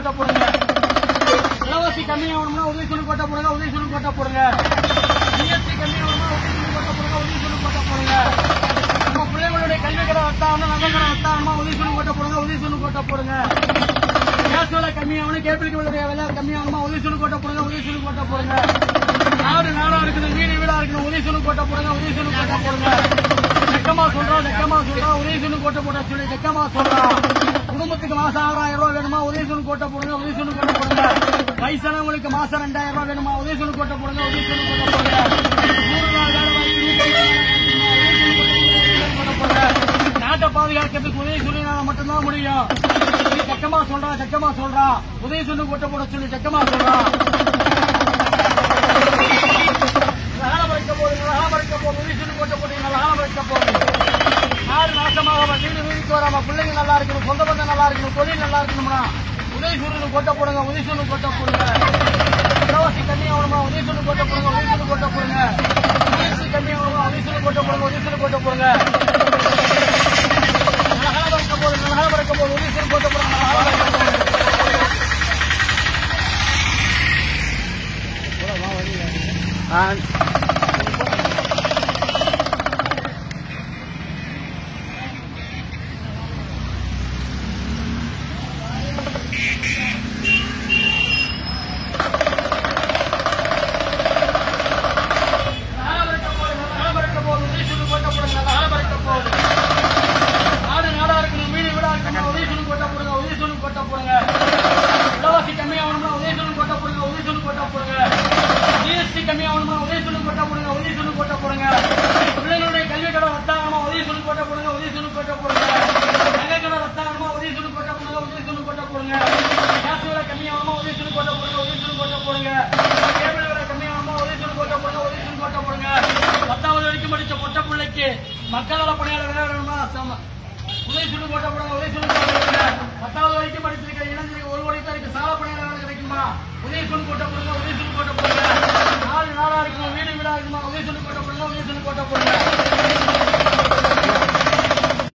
கோட்டை போடுங்க விலைவாசி கம்மியாகணும்னா உதவி சொல்லி கோட்டை போடுங்க உதவி சொல்லி கோட்டை போடுங்க ஜிஎஸ்டி கம்மியாகணும்னா உதவி சொல்லி கோட்டை போடுங்க உதவி சொல்லி கோட்டை போடுங்க நம்ம பிள்ளைகளுடைய கல்வி கடை வத்தாகணும் நகை கடை வத்தாகணுமா உதவி சொல்லி கோட்டை போடுங்க உதவி சொல்லி கோட்டை போடுங்க கேஸ் விலை கம்மியாகணும் கேபிள் விலையுடைய விலை கம்மியாகணுமா உதவி சொல்லி கோட்டை போடுங்க உதவி சொல்லி கோட்டை போடுங்க நாடு நாடா இருக்கணும் வீடு வீடா இருக்கணும் உதவி சொல்லி கோட்டை போடுங்க உதவி சொல்லி கோட்டை போடுங்க வெக்கமா சொல்றோம் வெக்கமா சொல்றோம் உதவி சொல்லி கோட்டை போட சொல்லி வெக்கமா சொல்றோம் குடும்பத்துக்கு மாசம் ஆறாயிரம் ரூபாய் வேணுமா உதவி சொல்லி கோட்டை போடுங்க உதவி சொல்லி கோட்டை போடுங்க வயசானவங்களுக்கு மாசம் ரெண்டாயிரம் ரூபாய் வேணுமா உதவி சொல்லி கோட்டை போடுங்க உதவி சொல்லி கோட்டை போடுங்க நூறு நாள் வேலை வாய்ப்பு நூத்தி ஐம்பது நாள் வேலை வாய்ப்பு, உதவி சொல்லி கோட்டை போடுங்க. நாட்டை பாதுகாக்கிறதுக்கு உதவி சொல்லினால மட்டும்தான் முடியும் நீ சக்கமா சொல்றா சக்கமா சொல்றா உதவி சொல்லி கோட்டை போட சொல்லி சக்கமா சொல்றான் நகரம் வைக்க போகுது நகரம் வைக்க போகுது உதவி சொல்லி கோட்டை போட்டீங்க நகரம் வைக்க போகுது நாடு நாசமாக வீடு வீதிக்கு வராம பிள்ளைங்க நல்லா இருக்கணும் சொந்த பந்தம் நல்லா இருக்கணும் தொழில் நல்லா இருக்கணும்னா உதவி சொல்லு கொட்ட போடுங்க உதவி சொல்லு கொட்ட போடுங்க இலவசி கம்மி ஆகணுமா உதவி சொல்லு கொட்ட போடுங்க உதவி சொல்லு கொட்ட போடுங்க ஜிஎஸ்டி கம்மி ஆகணுமா உதவி சொல்லு கொட்ட போடுங்க உதவி சொல்லு கொட்ட போடுங்க நகரம் வைக்க போகுது நகரம் வைக்க போகுது உதவி சொல்லு கொட்ட போடுங்க நகரம் வைக்க போகுது நாடு நாடா இருக்கணும் வீடு வீடா இருக்கணும் உதவி சொல்லி கொட்ட போடுங்க உதவி சொல்லி கொட்ட போடுங்க விலைவாசி கம்மியாகணும்னா உதவி சொல்லி கொட்ட போடுங்க உதவி சொல்லி கொட்ட போடுங்க ஜிஎஸ்டி கம்மியாகணும்னா உதவி சொல்லி கொட்ட போடுங்க உதவி சொல்லி கொட்ட போடுங்க பிள்ளைகளுடைய கல்வி கடை ரத்தாகணுமா உதவி சொல்லி கொட்ட போடுங்க உதவி சொல்லி கொட்ட போடுங்க நகை கடை ரத்தாகணுமா உதவி சொல்லி கொட்ட போடுங்க உதவி சொல்லி கொட்ட போடுங்க கேஸ் விலை கம்மியாகணுமா உதவி சொல்லி கொட்ட போடுங்க உதவி சொல்லி கொட்ட போடுங்க கேபிள் விலை கம்மியாகணுமா உதவி சொல்லி கொட்ட போடுங்க உதவி சொல்லி கொட்ட போடுங்க பத்தாவது வரைக்கும் படிச்ச பொட்ட பிள்ளைக்கு மக்கள் நல பணியாளர் வேலை வேணுமா சம- உதவி சொல்லி போட்ட போடுங்க உதவி சொல்லி போட்ட போடுங்க பத்தாவது வரைக்கும் படிச்சிருக்க இளைஞருக்கு ஒரு கோடி தாரிக்கு சால பணியாளர் வேலை கிடைக்குமா உதவி சொல்லி போட்ட போடுங்க உதவி சொல்லி போட்ட போடுங்க நாலு நாளா இருக்கணும் வீடு வீடா இருக்குமா உதவி சொல்லி போட்ட போடுங்க உதவி சொல்லி போட்ட போடுங்க